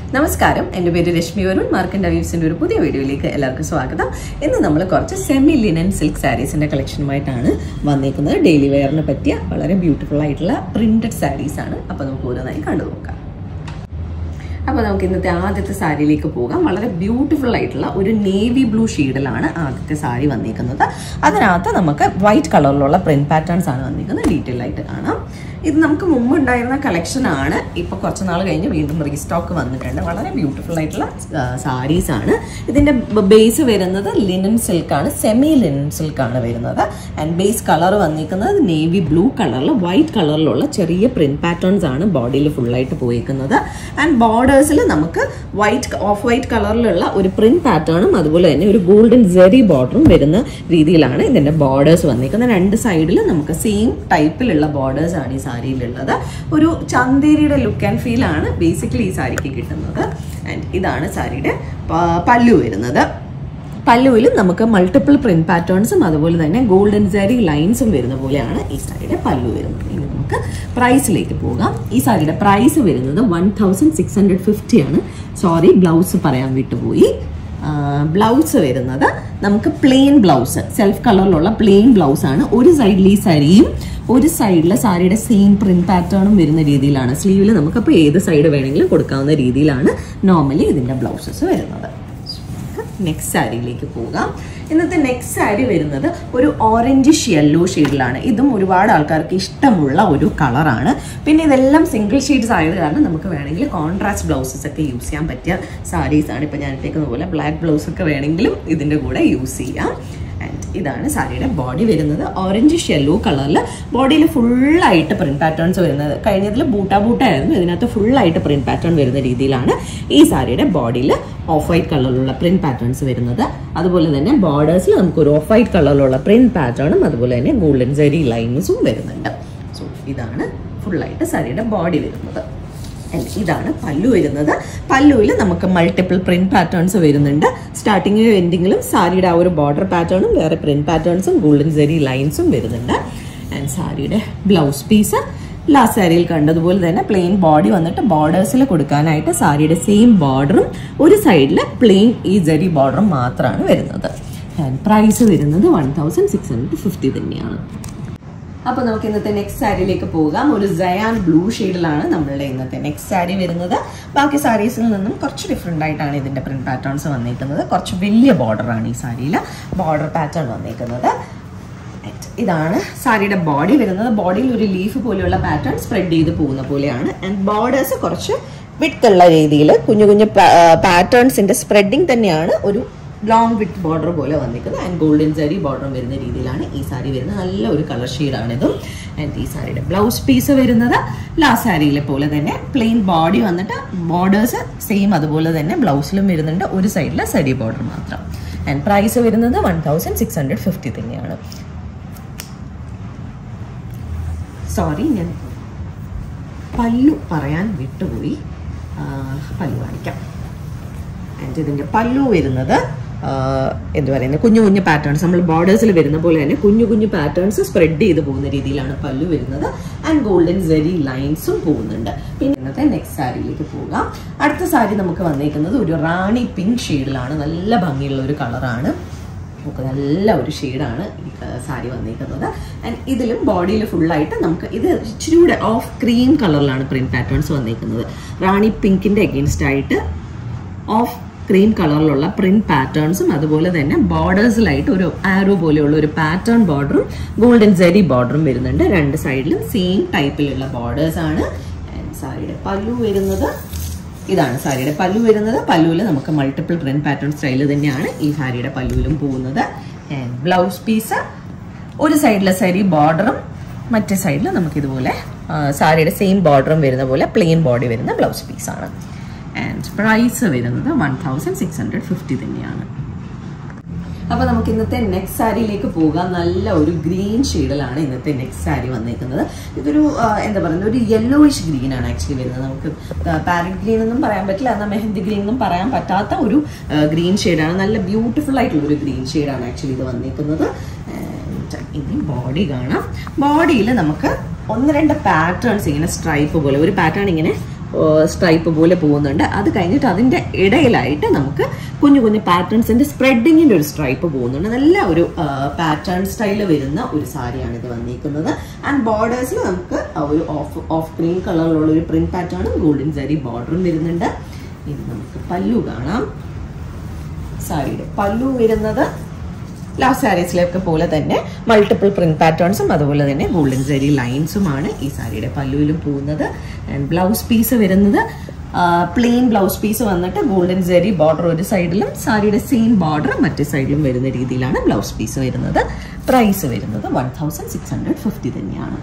നമസ്കാരം എൻ്റെ പേര് രശ്മി വരുൺ മാർക്കൻഡ വീവ്സിൻ്റെ ഒരു പുതിയ വീഡിയോയിലേക്ക് എല്ലാവർക്കും സ്വാഗതം ഇന്ന് നമ്മൾ കുറച്ച് സെമി ലിനൻ സിൽക്ക് സാരീസിൻ്റെ കളക്ഷനുമായിട്ടാണ് വന്നേക്കുന്നത് ഡെയിലി വെയറിന് പറ്റിയ വളരെ ബ്യൂട്ടിഫുൾ ആയിട്ടുള്ള പ്രിന്റഡ് സാരീസ് ആണ് അപ്പോൾ നമുക്ക് ഓരോന്നായി കണ്ടു നോക്കാം അപ്പോൾ നമുക്ക് ഇന്നത്തെ ആദ്യത്തെ സാരിയിലേക്ക് പോകാം വളരെ ബ്യൂട്ടിഫുൾ ആയിട്ടുള്ള ഒരു നേവി ബ്ലൂ ഷെയ്ഡിലാണ് ആദ്യത്തെ സാരി വന്നിരിക്കുന്നത് അതിനകത്ത് നമുക്ക് വൈറ്റ് കളറിലുള്ള പ്രിന്റ് പാറ്റേൺസ് ആണ് വന്നിരിക്കുന്നത് ഡീറ്റെയിൽ ആയിട്ട് കാണാം ഇത് നമുക്ക് മുമ്പ് ഉണ്ടായിരുന്ന കളക്ഷൻ ആണ് ഇപ്പോൾ കുറച്ച് നാൾ കഴിഞ്ഞ് വീണ്ടും റീസ്റ്റോക്ക് വന്നിട്ടുണ്ട് വളരെ ബ്യൂട്ടിഫുൾ ആയിട്ടുള്ള സാരീസ് ആണ് ഇതിൻ്റെ ബേസ് വരുന്നത് ലിനൻ സിൽക്കാണ് സെമി ലിനൻ സിൽക്കാണ് വരുന്നത് ആൻഡ് ബേസ് കളർ വന്നിരിക്കുന്നത് നേവി ബ്ലൂ കളറിൽ വൈറ്റ് കളറിലുള്ള ചെറിയ പ്രിന്റ് പാറ്റേൺസ് ആണ് ബോഡിയിൽ ഫുള്ളായിട്ട് പോയിരിക്കുന്നത് ആൻഡ് ബോർഡേഴ്സിൽ നമുക്ക് വൈറ്റ് ഓഫ് വൈറ്റ് കളറിലുള്ള ഒരു പ്രിന്റ് പാറ്റേണും അതുപോലെ തന്നെ ഒരു ഗോൾഡൻ ജെറി ബോർഡറും വരുന്ന രീതിയിലാണ് ഇതിന്റെ ബോർഡേഴ്സ് വന്നിരിക്കുന്നത് രണ്ട് സൈഡിൽ നമുക്ക് സെയിം ടൈപ്പിലുള്ള ബോർഡേഴ്സ് ആണ് ഈ സാരിയിലുള്ളത് ഒരു ചന്തേരിയുടെ ലുക്ക് ആൻഡ് ഫീൽ ആണ് ബേസിക്കലി ഈ സാരിക്ക് കിട്ടുന്നത് ആൻഡ് ഇതാണ് സാരിയുടെ പ- പല്ലു വരുന്നത് പല്ലുവിൽ നമുക്ക് മൾട്ടിപ്പിൾ പ്രിന്റ് പാറ്റേൺസും അതുപോലെ തന്നെ ഗോൾഡൻ സാരി ലൈൻസും വരുന്ന പോലെയാണ് ഈ സാരിയുടെ പല്ലു വരുന്നത് ഇനി നമുക്ക് പ്രൈസിലേക്ക് പോകാം ഈ സാരിയുടെ പ്രൈസ് വരുന്നത് one thousand six hundred fifty ആണ് സോറി ബ്ലൗസ് പറയാൻ വിട്ടുപോയി ബ്ലൗസ് വരുന്നത് നമുക്ക് പ്ലെയിൻ ബ്ലൗസ് സെൽഫ് കളറിലുള്ള പ്ലെയിൻ ബ്ലൗസ് ആണ് ഒരു സൈഡിൽ ഈ സാരിയും ഒരു സൈഡിലെ സാരിയുടെ സെയിം പ്രിന്റ് പാറ്റേണും വരുന്ന രീതിയിലാണ് സ്ലീവിൽ നമുക്കപ്പോൾ ഏത് സൈഡ് വേണമെങ്കിലും കൊടുക്കാവുന്ന രീതിയിലാണ് നോർമലി ഇതിന്റെ ബ്ലൗസസ് വരുന്നത് നെക്സ്റ്റ് സാരിയിലേക്ക് പോകാം ഇന്നത്തെ നെക്സ്റ്റ് സാരി വരുന്നത് ഒരു ഓറഞ്ചിഷ് യെല്ലോ ഷെയ്ഡിലാണ് ഇതും ഒരുപാട് ആൾക്കാർക്ക് ഇഷ്ടമുള്ള ഒരു കളറാണ് പിന്നെ ഇതെല്ലാം സിംഗിൾ ഷെയ്ഡ്സ് ആയത് കാരണം നമുക്ക് വേണമെങ്കിൽ കോൺട്രാസ്റ്റ് ബ്ലൗസസ് ഒക്കെ യൂസ് ചെയ്യാൻ പറ്റിയ സാരീസ് ആണ് ഇപ്പം ഞാൻ ഇട്ടേക്കുന്ന പോലെ ബ്ലാക്ക് ബ്ലൗസ് ഒക്കെ വേണമെങ്കിലും ഇതിൻ്റെ കൂടെ യൂസ് ചെയ്യാം ആൻഡ് ഇതാണ് സാരിയുടെ ബോഡി വരുന്നത് ഓറഞ്ചിഷ് യെല്ലോ കളറിൽ ബോഡിയിൽ ഫുള്ളായിട്ട് പ്രിന്റ് പാറ്റേൺസ് വരുന്നത് കഴിഞ്ഞതിൽ ബൂട്ട ബൂട്ട ആയിരുന്നു ഇതിനകത്ത് ഫുള്ളായിട്ട് പ്രിന്റ് പാറ്റേൺ വരുന്ന രീതിയിലാണ് ഈ സാരിയുടെ ബോഡിയിൽ ഓഫ് വൈറ്റ് കളറിലുള്ള പ്രിന്റ് പാറ്റേൺസ് വരുന്നത് അതുപോലെ തന്നെ ബോർഡേഴ്സിൽ നമുക്ക് ഒരു ഓഫ് വൈറ്റ് കളറിലുള്ള പ്രിന്റ് പാറ്റേണും അതുപോലെ തന്നെ ഗോൾഡൻ ജെറി ലൈൻസും വരുന്നുണ്ട് സോ ഇതാണ് ഫുള്ളായിട്ട് സാരിയുടെ ബോഡി വരുന്നത് And ഇതാണ് പല്ലു വരുന്നത് പല്ലുവിൽ നമുക്ക് മൾട്ടിപ്പിൾ പ്രിന്റ് പാറ്റേൺസ് വരുന്നുണ്ട് സ്റ്റാർട്ടിങ്ങിലും എൻഡിങ്ങിലും സാരിയുടെ ആ ഒരു ബോർഡർ പാറ്റേണും വേറെ പ്രിന്റ് പാറ്റേൺസും ഗോൾഡൻ സെരി ലൈൻസും വരുന്നുണ്ട് ആൻഡ് സാരിയുടെ ബ്ലൗസ് പീസ് ലാസ്റ്റ് സാരിയിൽ കണ്ടതുപോലെ തന്നെ പ്ലെയിൻ ബോഡി വന്നിട്ട് ബോർഡേഴ്സിൽ കൊടുക്കാനായിട്ട് സാരിയുടെ സെയിം ബോർഡറും ഒരു സൈഡിൽ പ്ലെയിൻ ഈ ജെറി ബോർഡറും മാത്രമാണ് വരുന്നത് ആൻഡ് പ്രൈസ് വരുന്നത് one thousand six hundred fifty തന്നെയാണ് അപ്പൊ നമുക്ക് ഇന്നത്തെ നെക്സ്റ്റ് സാരിയിലേക്ക് പോകാം ഒരു ജയാൻ ബ്ലൂ ഷെയ്ഡിലാണ് നമ്മളുടെ ഇന്നത്തെ നെക്സ്റ്റ് സാരി വരുന്നത് ബാക്കി സാരീസിൽ നിന്നും കുറച്ച് ഡിഫറെൻ്റ് ആയിട്ടാണ് ഇതിന്റെ പ്രിന്റ് പാറ്റേൺസ് വന്നിരിക്കുന്നത് കുറച്ച് വലിയ ബോർഡറാണ് ഈ സാരിയിൽ ബോർഡർ പാറ്റേൺ വന്നിരിക്കുന്നത് ഇതാണ് സാരിയുടെ ബോഡി വരുന്നത് ബോഡിയിൽ ഒരു ലീഫ് പോലെയുള്ള പാറ്റേൺ സ്പ്രെഡ് ചെയ്ത് പോകുന്ന പോലെയാണ് ആൻഡ് ബോർഡേഴ്സ് കുറച്ച് വിട്ടുള്ള രീതിയിൽ കുഞ്ഞു കുഞ്ഞു പാറ്റേൺസിന്റെ സ്പ്രെഡിങ് തന്നെയാണ് ഒരു ലോങ് വിത്ത് ബോർഡർ പോലെ വന്നിരിക്കുന്നത് ആൻഡ് ഗോൾഡൻ സാരി ബോർഡർ വരുന്ന രീതിയിലാണ് ഈ സാരി വരുന്നത് നല്ല ഒരു കളർ ഷെയ്ഡാണ് ഇതും ആൻഡ് ഈ സാരിയുടെ ബ്ലൗസ് പീസ് വരുന്നത് ലാസ്റ്റ് സാരിയിലെ പോലെ തന്നെ പ്ലെയിൻ ബോഡി വന്നിട്ട് ബോർഡേഴ്സ് സെയിം അതുപോലെ തന്നെ ബ്ലൗസിലും വരുന്നുണ്ട് ഒരു സൈഡിലെ സരി ബോർഡർ മാത്രം ആൻഡ് പ്രൈസ് വരുന്നത് one thousand six hundred fifty തന്നെയാണ് സോറി ഞാൻ പല്ലു പറയാൻ വിട്ടുപോയി ആ, പല്ലു കാണിക്കാം ആൻഡ് ഇതിൻ്റെ പല്ലു വരുന്നത് ആ, എന്ത് പറയുന്നത് കുഞ്ഞു കുഞ്ഞു പാറ്റേൺസ് നമ്മൾ ബോർഡേഴ്സിൽ വരുന്ന പോലെ തന്നെ കുഞ്ഞു കുഞ്ഞു പാറ്റേൺസ് സ്പ്രെഡ് ചെയ്ത് പോകുന്ന രീതിയിലാണ് പല്ലു വരുന്നത് ആൻഡ് ഗോൾഡൻ സെരി ലൈൻസും പോകുന്നുണ്ട് പിന്നെ ഇന്നത്തെ നെക്സ്റ്റ് സാരിയിലേക്ക് പോകാം അടുത്ത സാരി നമുക്ക് വന്നിരിക്കുന്നത് ഒരു റാണി പിങ്ക് ഷെയ്ഡിലാണ് നല്ല ഭംഗിയുള്ള ഒരു കളറാണ് നമുക്ക് നല്ല ഒരു ഷെയ്ഡാണ് ഈ സാരി വന്നിരിക്കുന്നത് ആൻഡ് ഇതിലും ബോഡിയിൽ ഫുള്ളായിട്ട് നമുക്ക് ഇത് ഇച്ചിരി കൂടെ ഓഫ് ക്രീം കളറിലാണ് പ്രിന്റ് പാറ്റേൺസ് വന്നിരിക്കുന്നത് റാണി പിങ്കിന്റെ അഗേൻസ്റ്റ് ആയിട്ട് ഓഫ് ക്രീം കളറിലുള്ള പ്രിന്റ് പാറ്റേൺസും അതുപോലെ തന്നെ ബോർഡേഴ്സിലായിട്ട് ഒരു ആരോ പോലെയുള്ള ഒരു പാറ്റേൺ ബോർഡറും ഗോൾഡൻ ജെറി ബോർഡറും വരുന്നുണ്ട് രണ്ട് സൈഡിലും സെയിം ടൈപ്പിലുള്ള ബോർഡേഴ്സ് ആണ് ആൻഡ് സാരിയുടെ പല്ലു വരുന്നത് ഇതാണ് സാരിയുടെ പല്ലു വരുന്നത് പല്ലുവിൽ നമുക്ക് മൾട്ടിപ്പിൾ പ്രിന്റ് പാറ്റേൺ സ്റ്റൈൽ തന്നെയാണ് ഈ സാരിയുടെ പല്ലുവിലും പോകുന്നത് ആൻഡ് ബ്ലൗസ് പീസ് ഒരു സൈഡിലെ സാരി ബോർഡറും മറ്റേ സൈഡിൽ നമുക്ക് ഇതുപോലെ ആ, സാരിയുടെ സെയിം ബോർഡറും വരുന്ന പോലെ പ്ലെയിൻ ബോഡി വരുന്ന ബ്ലൗസ് പീസാണ് ആൻഡ് പ്രൈസ് വരുന്നത് one thousand six hundred fifty തന്നെയാണ് അപ്പൊ നമുക്ക് ഇന്നത്തെ നെക്സ്റ്റ് സാരിയിലേക്ക് പോകാം നല്ല ഒരു ഗ്രീൻ ഷെയ്ഡിലാണ് ഇന്നത്തെ നെക്സ്റ്റ് സാരി വന്നേക്കുന്നത് ഇതൊരു ആ, എന്താ പറയുന്നത് ഒരു യെല്ലോയിഷ് ഗ്രീൻ ആണ് ആക്ച്വലി വരുന്നത് നമുക്ക് പാരറ്റ് ഗ്രീൻ എന്നും പറയാൻ പറ്റില്ല എന്നാൽ മെഹന്തി ഗ്രീൻ എന്നും പറയാൻ പറ്റാത്ത ഒരു ഗ്രീൻ ഷെയ്ഡാണ് നല്ല ബ്യൂട്ടിഫുൾ ആയിട്ടുള്ള ഒരു ഗ്രീൻ ഷെയ്ഡാണ് ആക്ച്വലി ഇത് വന്നേക്കുന്നത് And ഇനി ബോഡി കാണാം ബോഡിയിൽ നമുക്ക് ഒന്ന് രണ്ട് പാറ്റേൺസ് ഇങ്ങനെ സ്ട്രൈപ്പ് പോലെ ഒരു പാറ്റേൺ ഇങ്ങനെ സ്ട്രൈപ്പ് പോലെ പോകുന്നുണ്ട് അത് കഴിഞ്ഞിട്ട് അതിന്റെ ഇടയിലായിട്ട് നമുക്ക് കുഞ്ഞു കുഞ്ഞു പാറ്റേൺസിന്റെ സ്പ്രെഡിങ്ങിന്റെ ഒരു സ്ട്രൈപ്പ് പോകുന്നുണ്ട് നല്ല ഒരു പാറ്റേൺ സ്റ്റൈൽ വരുന്ന ഒരു സാരിയാണ് ഇത് വന്നിരിക്കുന്നത് ആൻഡ് ബോർഡേഴ്സിൽ നമുക്ക് ആ ഒരു ഓഫ് ഓഫ് ക്രീം കളറിലുള്ള ഒരു പ്രിന്റ് പാറ്റേണും ഗോൾഡൻ സാരി ബോർഡറും വരുന്നുണ്ട് ഇനി നമുക്ക് പല്ലു കാണാം സാരിയുടെ പല്ലു വരുന്നത് ലാസ്റ്റ് സാരീസിലൊക്കെ പോലെ തന്നെ മൾട്ടിപ്പിൾ പ്രിന്റ് പാറ്റേൺസും അതുപോലെ തന്നെ ഗോൾഡൻ സാരി ലൈൻസുമാണ് ഈ സാരിയുടെ പല്ലുവിലും പോകുന്നത് ആൻഡ് ബ്ലൗസ് പീസ് വരുന്നത് പ്ലെയിൻ ബ്ലൗസ് പീസ് വന്നിട്ട് ഗോൾഡൻ സെറി ബോർഡർ ഒരു സൈഡിലും സാരിയുടെ സെയിം ബോർഡർ മറ്റേ സൈഡിലും വരുന്ന രീതിയിലാണ് ബ്ലൗസ് പീസ് വരുന്നത് പ്രൈസ് വരുന്നത് one thousand six hundred fifty തന്നെയാണ്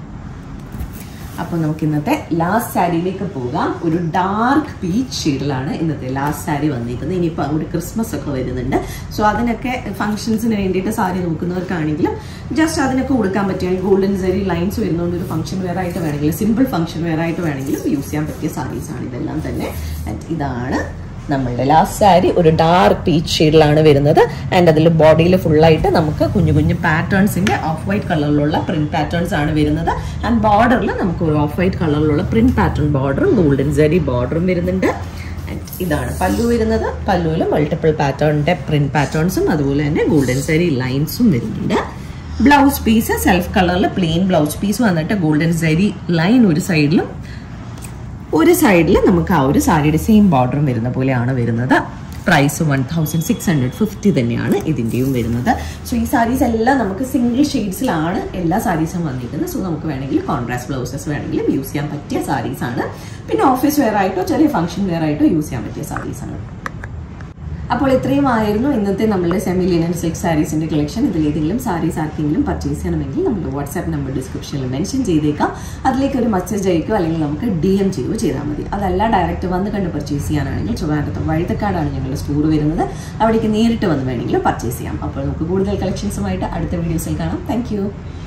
അപ്പോൾ നമുക്ക് ഇന്നത്തെ ലാസ്റ്റ് സാരിയിലേക്ക് പോകാം ഒരു ഡാർക്ക് പീച്ച് ഷെയ്ഡിലാണ് ഇന്നത്തെ ലാസ്റ്റ് സാരി വന്നിരിക്കുന്നത് ഇനിയിപ്പോൾ അങ്ങോട്ട് ക്രിസ്മസ് ഒക്കെ വരുന്നുണ്ട് സോ അതിനൊക്കെ ഫംഗ്ഷൻസിന് വേണ്ടിയിട്ട് സാരി നോക്കുന്നവർക്കാണെങ്കിലും ജസ്റ്റ് അതിനൊക്കെ കൊടുക്കാൻ പറ്റിയ ഗോൾഡൻ സെറി ലൈൻസ് വരുന്നതുകൊണ്ട് ഒരു ഫംഗ്ഷൻ വെയർ ആയിട്ട് വേണമെങ്കിലും സിമ്പിൾ ഫംഗ്ഷൻ വെയർ ആയിട്ട് വേണമെങ്കിലും യൂസ് ചെയ്യാൻ പറ്റിയ സാരീസാണ് ഇതെല്ലാം തന്നെ And ഇതാണ് നമ്മളുടെ ലാസ്റ്റ് സാരി ഒരു ഡാർക്ക് പീച്ച് ഷെയ്ഡിലാണ് വരുന്നത് ആൻഡ് അതിൽ ബോഡിയിൽ ഫുള്ളായിട്ട് നമുക്ക് കുഞ്ഞു കുഞ്ഞു പാറ്റേൺസിന്റെ ഓഫ് വൈറ്റ് കളറിലുള്ള പ്രിന്റ് പാറ്റേൺസ് ആണ് വരുന്നത് ആൻഡ് ബോർഡറിൽ നമുക്ക് ഒരു ഓഫ് വൈറ്റ് കളറിലുള്ള പ്രിന്റ് പാറ്റേൺ ബോർഡറും ഗോൾഡൻ സെറി ബോർഡറും വരുന്നുണ്ട് And ഇതാണ് പല്ലു വരുന്നത് പല്ലുവിൽ മൾട്ടിപ്പിൾ പാറ്റേണിന്റെ പ്രിന്റ് പാറ്റേൺസും അതുപോലെ തന്നെ ഗോൾഡൻ സെറി ലൈൻസും വരുന്നുണ്ട് ബ്ലൗസ് പീസ് സെൽഫ് കളറിൽ പ്ലെയിൻ ബ്ലൗസ് പീസ് വന്നിട്ട് ഗോൾഡൻ സെറി ലൈൻ ഒരു സൈഡിലും ഒരു സൈഡിൽ നമുക്ക് ആ ഒരു സാരിയുടെ സെയിം ബോർഡറും വരുന്ന പോലെയാണ് വരുന്നത് price one thousand six hundred fifty തന്നെയാണ് ഇതിൻ്റെയും വരുന്നത് സോ ഈ സാരീസ് എല്ലാം നമുക്ക് സിംഗിൾ ഷെയ്ഡ്സിലാണ് എല്ലാ സാരീസും വന്നിരിക്കുന്നത് സോ നമുക്ക് വേണമെങ്കിൽ കോൺട്രാസ്റ്റ് ബ്ലൗസസ് വേണമെങ്കിലും യൂസ് ചെയ്യാൻ പറ്റിയ സാരീസാണ് പിന്നെ ഓഫീസ് വെയർ ആയിട്ടോ ചെറിയ ഫംഗ്ഷൻ വെയർ ആയിട്ടോ യൂസ് ചെയ്യാൻ പറ്റിയ സാരീസാണ് അപ്പോൾ ഇത്രയും ആയിരുന്നു ഇന്നത്തെ നമ്മുടെ സെമി ലിനൻ സിൽക്ക് സാരീസിന്റെ കളക്ഷൻ ഇതിൽ ഏതെങ്കിലും സാരീസ് ആർക്കെങ്കിലും പർച്ചേസ് ചെയ്യണമെങ്കിൽ നമ്മുടെ വാട്സാപ്പ് നമ്പർ ഡിസ്ക്രിപ്ഷനിൽ മെൻഷൻ ചെയ്തേക്കാം അതിലേക്ക് ഒരു മെസ്സേജ് അയക്കുകയോ അല്ലെങ്കിൽ നമുക്ക് ഡി എം ചെയ്യുകയോ ചെയ്താൽ മതി അതല്ല ഡയറക്റ്റ് വന്ന് കണ്ട് പർച്ചേസ് ചെയ്യാനാണെങ്കിൽ ട്രിവാൻഡ്രത്ത് വഴുതക്കാടാണ് ഞങ്ങളുടെ സ്റ്റോർ വരുന്നത് അവിടേക്ക് നേരിട്ട് വന്ന് വേണമെങ്കിൽ പർച്ചേസ് ചെയ്യാം അപ്പോൾ നമുക്ക് കൂടുതൽ കളക്ഷൻസുമായിട്ട് അടുത്ത വീഡിയോസിൽ കാണാം താങ്ക്